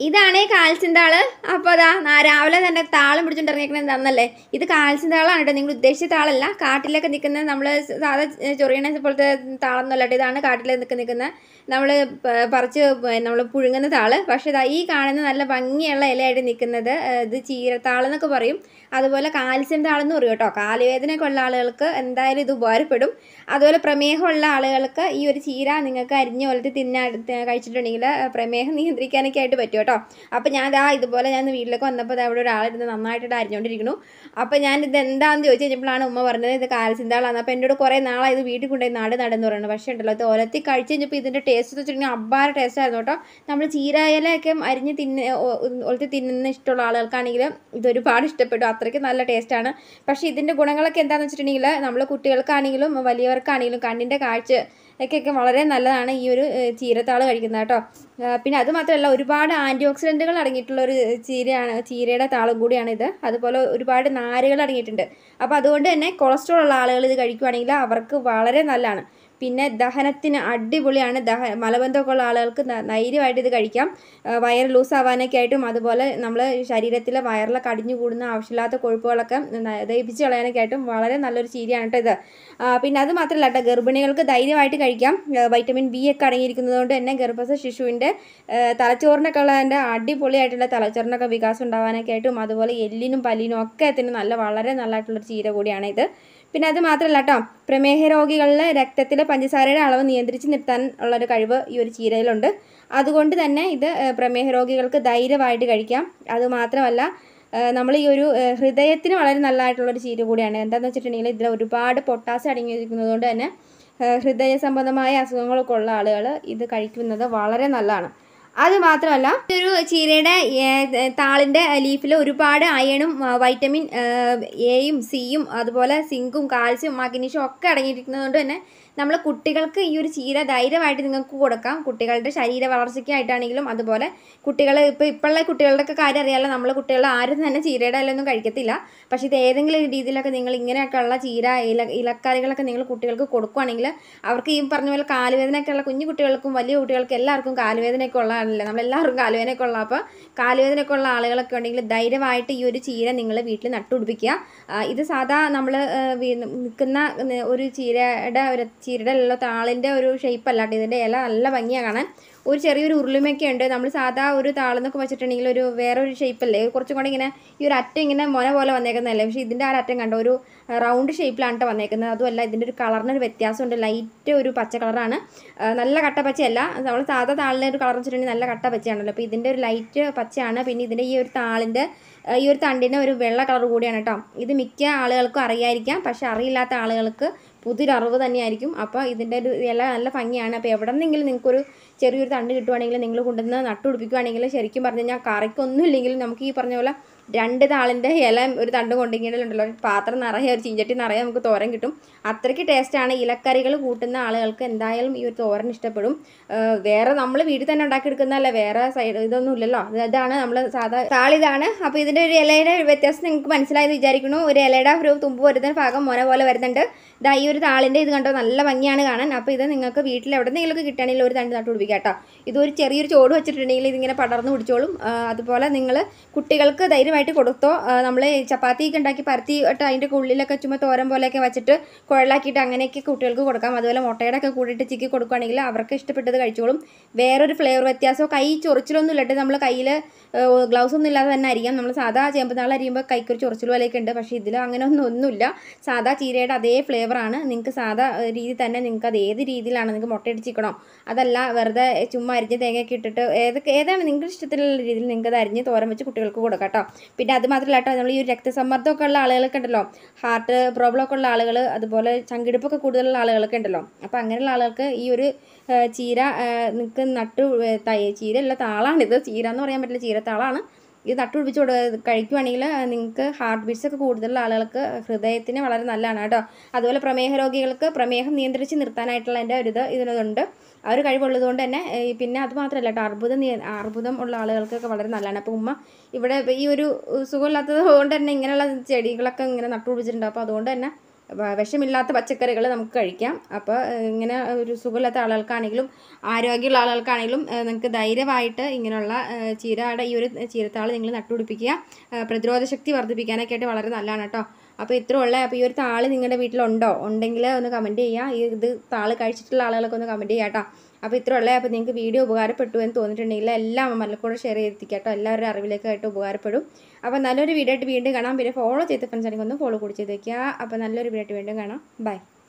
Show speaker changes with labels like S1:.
S1: ഇതാണ് കാൽസ്യം താള് അപ്പോൾ അതാ നാ- രാവിലെ തന്നെ താളം പിടിച്ചോണ്ട് ഇറങ്ങിയിരിക്കുന്നത് എന്താണെന്നല്ലേ ഇത് കാൽസ്യം താളാണ് കേട്ടോ നിങ്ങൾ ഉദ്ദേശിച്ച താളല്ല കാട്ടിലൊക്കെ നിൽക്കുന്ന നമ്മൾ സാധാ ചൊറിയണ പോലത്തെ താളൊന്നുമല്ല കേട്ടോ ഇതാണ് കാട്ടിൽ നിൽക്കുന്ന നിൽക്കുന്ന നമ്മൾ പറിച്ച് നമ്മൾ പുഴുങ്ങുന്ന താള് പക്ഷേ ഇതാ ഈ കാണുന്ന നല്ല ഭംഗിയുള്ള ഇലയായിട്ട് നിൽക്കുന്നത് ഏഹ്, ഇത് ചീരത്താളെന്നൊക്കെ പറയും അതുപോലെ കാൽസ്യം താളെന്ന് പറയും കേട്ടോ കാലുവേദനയൊക്കെ ഉള്ള ആളുകൾക്ക് എന്തായാലും ഇത് ഉപകാരപ്പെടും അതുപോലെ പ്രമേഹമുള്ള ആളുകൾക്ക് ഈ ഒരു ചീര നിങ്ങൾക്ക് അരിഞ്ഞ് പോലത്തെ തിന്നാ ത- കഴിച്ചിട്ടുണ്ടെങ്കിൽ ഏഹ്, പ്രമേഹം നിയന്ത്രിക്കാനൊക്കെ ആയിട്ട് പറ്റും കേട്ടോ അപ്പോൾ ഞാൻ ദാ ഇതുപോലെ ഞാൻ ഇന്ന് വീട്ടിലേക്ക് വന്നപ്പോൾ ദാ ഇവിടെ ഒരാളിരുന്ന് നന്നായിട്ട് അരിഞ്ഞുകൊണ്ടിരിക്കുന്നു അപ്പോൾ ഞാൻ ഇത് എന്താണെന്ന് ചോദിച്ചു കഴിഞ്ഞപ്പോഴാണ് ഉമ്മ പറഞ്ഞത് ഇത് കാൽസ്യം താളാണ് അപ്പോൾ എന്നോട് കുറേ നാളായി ഇത് വീട്ടിൽ കൊണ്ടുപോയി നാട് നടന്ന് പറയുന്നത് പക്ഷേ ഉണ്ടല്ലോ ഇത് ഒലത്തി കഴിച്ച് കഴിഞ്ഞപ്പോൾ ഇതിൻ്റെ ടേസ്റ്റ് വെച്ചിട്ടുണ്ടെങ്കിൽ അബ്ബാര ടേസ്റ്റ് ആയിരുന്നു കേട്ടോ നമ്മൾ ചീരായിലൊക്കെ അരിഞ്ഞ് തിന്ന ഒ- ഒലത്തി തിന്നുന്ന ഇഷ്ടമുള്ള ആളുകൾക്കാണെങ്കിൽ ഇത് ഒരുപാട് ഇഷ്ടപ്പെട്ടു അത്രയ്ക്ക് നല്ല ടേസ്റ്റാണ് പക്ഷേ ഇതിൻ്റെ ഗുണങ്ങളൊക്കെ എന്താണെന്ന് വെച്ചിട്ടുണ്ടെങ്കിൽ നമ്മൾ കുട്ടികൾക്കാണെങ്കിലും വലിയവർക്കാണെങ്കിലും കണ്ണിൻ്റെ കാഴ്ച ഒക്കെയൊക്കെ വളരെ നല്ലതാണ് ഈ ഒരു ഏഹ്, ചീരത്താള് കഴിക്കുന്നത് കേട്ടോ ആ, പിന്നെ അത് മാത്രമല്ല ഒരുപാട് ആൻറ്റി ഓക്സിഡൻറ്റുകൾ അടങ്ങിയിട്ടുള്ള ഒരു ചീരയാണ് ചീരയുടെ താളും കൂടിയാണ് ഇത് അതുപോലെ ഒരുപാട് നാരുകൾ അടങ്ങിയിട്ടുണ്ട് അപ്പോൾ അതുകൊണ്ട് തന്നെ കൊളസ്ട്രോൾ ഉള്ള ആളുകൾ ഇത് കഴിക്കുവാണെങ്കിൽ അവർക്ക് വളരെ നല്ലതാണ് പിന്നെ ദഹനത്തിന് അടിപൊളിയാണ് ദഹ മലബന്ധമൊക്കെ ഉള്ള ആളുകൾക്ക് ന- ധൈര്യമായിട്ട് ഇത് കഴിക്കാം ആ, വയറ് ലൂസ് ആവാനൊക്കെ ആയിട്ടും അതുപോലെ നമ്മൾ ശരീരത്തിലെ വയറിലൊക്കെ അടിഞ്ഞു കൂടുന്ന ആവശ്യമില്ലാത്ത കൊഴുപ്പുകളൊക്കെ ന- ദഹിപ്പിച്ച് കളയാനൊക്കെ ആയിട്ടും വളരെ നല്ലൊരു ചീരയാണ് കേട്ടോ ഇത് ആ, പിന്നെ അത് മാത്രമല്ല കേട്ടോ ഗർഭിണികൾക്ക് ധൈര്യമായിട്ട് കഴിക്കാം ആ, വൈറ്റമിൻ ബി ഒക്കെ അടങ്ങിയിരിക്കുന്നത് കൊണ്ട് തന്നെ ഗർഭസ്ഥ ശിശുവിൻ്റെ തലച്ചോറിനൊക്കെ ഉള്ളതിൻ്റെ അടിപൊളിയായിട്ടുള്ള തലച്ചോറിനൊക്കെ വികാസം ഉണ്ടാവാനൊക്കെ ആയിട്ടും അതുപോലെ എല്ലിനും പല്ലിനും ഒക്കെ അതിന് നല്ല വളരെ നല്ലതായിട്ടുള്ളൊരു ചീര കൂടിയാണ് ഇത് പിന്നെ അത് മാത്രമല്ല കേട്ടോ പ്രമേഹ രോഗികളിൽ രക്തത്തിലെ പഞ്ചസാരയുടെ അളവ് നിയന്ത്രിച്ച് നിർത്താൻ ഉള്ളൊരു കഴിവ് ഈ ഒരു ചീരയിലുണ്ട് അതുകൊണ്ട് തന്നെ ഇത് ഏഹ്, പ്രമേഹ രോഗികൾക്ക് ധൈര്യമായിട്ട് കഴിക്കാം അതുമാത്രമല്ല നമ്മൾ ഈ ഒരു ഏഹ്, ഹൃദയത്തിന് വളരെ നല്ലതായിട്ടുള്ളൊരു ചീര കൂടിയാണ് എന്താണെന്ന് വെച്ചിട്ടുണ്ടെങ്കിൽ ഇതിൽ ഒരുപാട് പൊട്ടാസ്യം അടങ്ങിയിരിക്കുന്നത് കൊണ്ട് തന്നെ ഏഹ്, ഹൃദയ സംബന്ധമായ അസുഖങ്ങളൊക്കെ ഉള്ള ആളുകൾ ഇത് കഴിക്കുന്നത് വളരെ നല്ലതാണ് അത് മാത്രമല്ല ഈ ഒരു ചീരയുടെ ഏ, താളിൻ്റെ ലീഫിൽ ഒരുപാട് അയണും ആ, വൈറ്റമിൻ ആ, എയും സിയും അതുപോലെ സിങ്കും കാൽസ്യം മഗ്നീഷ്യം ഒക്കെ അടങ്ങിയിരിക്കുന്നത് കൊണ്ട് തന്നെ നമ്മൾ കുട്ടികൾക്ക് ഈ ഒരു ചീര ധൈര്യമായിട്ട് നിങ്ങൾക്ക് കൊടുക്കാം കുട്ടികളുടെ ശരീര വളർച്ചയ്ക്കായിട്ടാണെങ്കിലും അതുപോലെ കുട്ടികൾ ഇപ്പോൾ ഇപ്പോഴുള്ള കുട്ടികളുടെയൊക്കെ കാര്യം അറിയാമല്ലോ നമ്മൾ കുട്ടികൾ ആരും തന്നെ ചീരയുടെ ഇലയൊന്നും കഴിക്കത്തില്ല പക്ഷേ ഇത് ഏതെങ്കിലും രീതിയിലൊക്കെ നിങ്ങൾ ഇങ്ങനെയൊക്കെ ഉള്ള ചീര ഇല ഇലക്കറികളൊക്കെ നിങ്ങൾ കുട്ടികൾക്ക് കൊടുക്കുകയാണെങ്കിൽ അവർക്ക് ഈ പറഞ്ഞ പോലെ കാലുവേദനയൊക്കെ ഉള്ള കുഞ്ഞു കുട്ടികൾക്കും വലിയ കുട്ടികൾക്കും എല്ലാവർക്കും കാലുവേദനയൊക്കെ ഉള്ളതാണല്ലേ നമ്മളെല്ലാവർക്കും കാലുവേദനയൊക്കെ ഉള്ള അപ്പോൾ കാലുവേദനയൊക്കെ ഉള്ള ആളുകളൊക്കെ ഉണ്ടെങ്കിൽ ധൈര്യമായിട്ട് ഈ ഒരു ചീര നിങ്ങൾ വീട്ടിൽ നട്ടുപിടിപ്പിക്കുക ആ, ഇത് സാധാ നമ്മൾ നിൽക്കുന്ന ന- ഒരു ചീരയുടെ ഒരു ചീരയുടെ ഉള്ള താളിൻ്റെ ഒരു ഷേപ്പ് അല്ലാണ്ട് ഇതിൻ്റെ ഇല നല്ല ഭംഗിയാണ് കാണാൻ ഒരു ചെറിയൊരു ഉരുളിമയൊക്കെ ഉണ്ട് നമ്മൾ സാധാ ഒരു താളെന്നൊക്കെ വെച്ചിട്ടുണ്ടെങ്കിൽ ഒരു വേറൊരു ഷേപ്പല്ലേ കുറച്ചും കൂടെ ഇങ്ങനെ ഈ ഒരു അറ്റം ഇങ്ങനെ മൊന പോലെ വന്നേക്കുന്നതല്ലേ പക്ഷേ ഇതിൻ്റെ ആ ഒരു അറ്റം കണ്ടോ ഒരു റൗണ്ട് ഷേപ്പിലാണ് കേട്ടോ വന്നേക്കുന്നത് അതുമല്ല ഇതിൻ്റെ ഒരു കളറിനൊരു വ്യത്യാസമുണ്ട് ലൈറ്റ് ഒരു പച്ച കളറാണ് ആ, നല്ല കട്ട പച്ചയല്ല നമ്മൾ സാധാ താളിൻ്റെ ഒരു കളർ വെച്ചിട്ടുണ്ടെങ്കിൽ നല്ല കട്ട പച്ചയാണല്ലോ അപ്പോൾ ഇതിൻ്റെ ഒരു ലൈറ്റ് പച്ചയാണ് പിന്നെ ഇതിൻ്റെ ഈ ഒരു താളിൻ്റെ ആ, ഈ ഒരു തണ്ടിന് ഒരു വെള്ള കളർ കൂടിയാണ് കേട്ടോ ഇത് മിക്ക ആളുകൾക്കും അറിയായിരിക്കാം പക്ഷെ അറിയില്ലാത്ത ആളുകൾക്ക് പുതിയൊരു അറിവ് തന്നെയായിരിക്കും അപ്പോൾ ഇതിൻ്റെ ഒരു ഇല നല്ല ഭംഗിയാണ് അപ്പോൾ എവിടെ നിന്നെങ്കിലും നിങ്ങൾക്കൊരു ചെറിയൊരു തണ്ട് കിട്ടുവാണെങ്കിൽ നിങ്ങൾ കൊണ്ടുവന്ന് നട്ടുപിടിപ്പിക്കുകയാണെങ്കിൽ ശരിക്കും പറഞ്ഞു കഴിഞ്ഞാൽ കറിക്കൊന്നും ഇല്ലെങ്കിലും നമുക്ക് ഈ പറഞ്ഞ പോലെ രണ്ട് താളിൻ്റെ ഇല ഒരു തണ്ട് കൊണ്ടെങ്കിലുണ്ടല്ലോ പാത്രം നിറയെ ഒരു ചീഞ്ചട്ടി നിറയെ നമുക്ക് തോരൻ കിട്ടും അത്രയ്ക്ക് ടേസ്റ്റാണ് ഇലക്കറികൾ കൂട്ടുന്ന ആളുകൾക്ക് എന്തായാലും ഈ ഒരു തോരൻ ഇഷ്ടപ്പെടും ഏഹ് വേറെ നമ്മൾ വീട്ടിൽ തന്നെ ഉണ്ടാക്കിയെടുക്കുന്നതല്ല വേറെ സൈഡ് ഇതൊന്നും ഇല്ലല്ലോ ഇത് ഇതാണ് നമ്മൾ സാധാ താളിതാണ് അപ്പോൾ ഇതിൻ്റെ ഒരു ഇലയുടെ വ്യത്യാസം നിങ്ങൾക്ക് മനസ്സിലായെന്ന് വിചാരിക്കുന്നു ഒരു ഇലയുടെ ഒരു തുമ്പ് വരുന്ന ഭാഗം മൊന പോലെ വരുന്നുണ്ട് ഇതാ ഈ ഒരു താളിൻ്റെ ഇത് കണ്ടോ നല്ല ഭംഗിയാണ് കാണാൻ അപ്പോൾ ഇത് നിങ്ങൾക്ക് വീട്ടിൽ എവിടെന്നെങ്കിലുമൊക്കെ കിട്ടുകയാണെങ്കിൽ ഒരു തണ്ട് നട്ടു പിടിപ്പിക്കാം കേട്ടോ ഇതൊരു ചെറിയൊരു ചോട് വെച്ചിട്ടുണ്ടെങ്കിൽ ഇതിങ്ങനെ പടർന്ന് പിടിച്ചോളും ആ, അതുപോലെ നിങ്ങൾ കുട്ടികൾക്ക് ധൈര്യമായിട്ട് കൊടുത്തോ നമ്മൾ ചപ്പാത്തിയൊക്കെ ഉണ്ടാക്കി പരത്തിയിട്ട് അതിൻ്റെ ഉള്ളിലൊക്കെ ചുമ്മാ തോരൻ പോലെയൊക്കെ വെച്ചിട്ട് കുഴലാക്കിയിട്ട് അങ്ങനെയൊക്കെ കുട്ടികൾക്ക് കൊടുക്കാം അതുപോലെ മുട്ടയുടെ ഒക്കെ കൂടിയിട്ട് ചിക്കി കൊടുക്കുകയാണെങ്കിൽ അവർക്ക് ഇഷ്ടപ്പെട്ടത് കഴിച്ചോളും വേറൊരു ഫ്ലേവർ വ്യത്യാസമോ കൈ ചൊറിച്ചിലൊന്നും ഇല്ലട്ട് നമ്മൾ കയ്യിൽ ഗ്ലൗസ് ഒന്നും ഇല്ലാതെ തന്നെ അരിയാം നമ്മൾ സാധാ ചേമ്പ് നാൾ അരിയുമ്പോൾ കൈക്കൊരു ചൊറിച്ചിൽ പോലെയൊക്കെ ഉണ്ട് പക്ഷേ ഇതിൽ അങ്ങനെ ഒന്നും ഒന്നുമില്ല സാധാ ചീരയുടെ അതേ ഫ്ലേവറാണ് നിങ്ങൾക്ക് സാധാ ഏഹ്, രീതി തന്നെ നിങ്ങൾക്ക് അത് ഏത് രീതിയിലാണ് നിങ്ങൾക്ക് മുട്ടയടിച്ച് ചിക്കണോ അതല്ല വെറുതെ ചുമ്മാ അരിഞ്ഞ് തേങ്ങയൊക്കെ ഇട്ടിട്ട് ഏതൊക്കെ ഏതാണ് നിങ്ങളുടെ ഇഷ്ടത്തിലുള്ള രീതിയിൽ നിങ്ങൾക്ക് അത് അരിഞ്ഞ് തോരൻ വെച്ച് കുട്ടികൾക്ക് കൊടുക്കാം കേട്ടോ പിന്നെ അത് മാത്രമല്ല കേട്ടോ നമ്മൾ ഈ ഒരു രക്തസമ്മർദ്ദമൊക്കെ ഉള്ള ആളുകളൊക്കെ ഉണ്ടല്ലോ ഹാർട്ട് പ്രോബ്ലം ഒക്കെ ഉള്ള ആളുകൾ അതുപോലെ ചങ്കിടിപ്പൊക്കെ കൂടുതലുള്ള ആളുകളൊക്കെ ഉണ്ടല്ലോ അപ്പോൾ അങ്ങനെയുള്ള ആളുകൾക്ക് ഈ ഒരു ആ, ചീര നിങ്ങൾക്ക് നട്ടു ഏ, തൈ- ചീരയുള്ള താളാണിത് ചീര എന്ന് പറയാൻ പറ്റില്ല ചീരത്താളാണ് ഇത് നട്ടുപിടിച്ച് കൊടു കഴിക്കുവാണെങ്കിൽ നിങ്ങൾക്ക് ഹാർട്ട് ബീറ്റ്സ് ഒക്കെ കൂടുതലുള്ള ആളുകൾക്ക് ഹൃദയത്തിന് വളരെ നല്ലതാണ് കേട്ടോ അതുപോലെ പ്രമേഹ രോഗികൾക്ക് പ്രമേഹം നിയന്ത്രിച്ച് നിർത്താനായിട്ടുള്ള എൻ്റെ ഒരു ഇത് ഇതിനുണ്ട് ആ ഒരു കഴിവുള്ളത് കൊണ്ട് തന്നെ ഏ, പിന്നെ അത് മാത്രമല്ല കേട്ടോ അർബുദം നിയ- അർബുദം ഉള്ള ആളുകൾക്കൊക്കെ വളരെ നല്ലതാണ് അപ്പോൾ ഉമ്മ ഇവിടെ ഈ ഒരു സുഖമില്ലാത്തത് കൊണ്ട് തന്നെ ഇങ്ങനെയുള്ള ചെടികളൊക്കെ ഇങ്ങനെ നട്ടുപിടിച്ചിട്ടുണ്ട് അപ്പോൾ അതുകൊണ്ട് തന്നെ വ- വിഷമില്ലാത്ത പച്ചക്കറികൾ നമുക്ക് കഴിക്കാം അപ്പോൾ ഇങ്ങനെ ഒരു സുഖമില്ലാത്ത ആളുകൾക്കാണെങ്കിലും ആരോഗ്യമുള്ള ആളുകൾക്കാണെങ്കിലും ഏഹ്, നിങ്ങൾക്ക് ധൈര്യമായിട്ട് ഇങ്ങനെയുള്ള ഏഹ്, ചീരയുടെ ഈ ഒരു ചീരത്താൾ നിങ്ങൾ നട്ടുപിടിപ്പിക്കുക ഏഹ്, പ്രതിരോധ ശക്തി വർദ്ധിപ്പിക്കാനൊക്കെ ആയിട്ട് വളരെ നല്ലതാണ് കേട്ടോ അപ്പോൾ ഇത്ര ഉള്ള അപ്പോൾ ഈ ഒരു താള് നിങ്ങളുടെ വീട്ടിലുണ്ടോ ഉണ്ടെങ്കിൽ ഒന്ന് കമൻറ്റ് ചെയ്യുക ഈ ഇത് താള് കഴിച്ചിട്ടുള്ള ആളുകളൊക്കെ ഒന്ന് കമൻറ്റ് ചെയ്യുക കേട്ടോ അപ്പോൾ ഇത്ര ഉള്ള അപ്പോൾ നിങ്ങൾക്ക് വീഡിയോ ഉപകാരപ്പെട്ടു എന്ന് തോന്നിയിട്ടുണ്ടെങ്കിൽ എല്ലാം മല്ലക്കൂടെ ഷെയർ ചെയ്തെത്തിക്കുക കേട്ടോ എല്ലാവരുടെ അറിവിലേക്കായിട്ട് ഉപകാരപ്പെടും അപ്പോൾ നല്ലൊരു വീഡിയോ ആയിട്ട് വീണ്ടും കാണാം പിന്നെ ഫോളോ ചെയ്ത ഫ്രണ്ട്സ് ആണെങ്കിൽ ഒന്ന് ഫോളോ കൂടി ചെയ്ത് വയ്ക്കുക അപ്പോൾ നല്ലൊരു വീഡിയോ ആയിട്ട് വീണ്ടും കാണാം ബൈ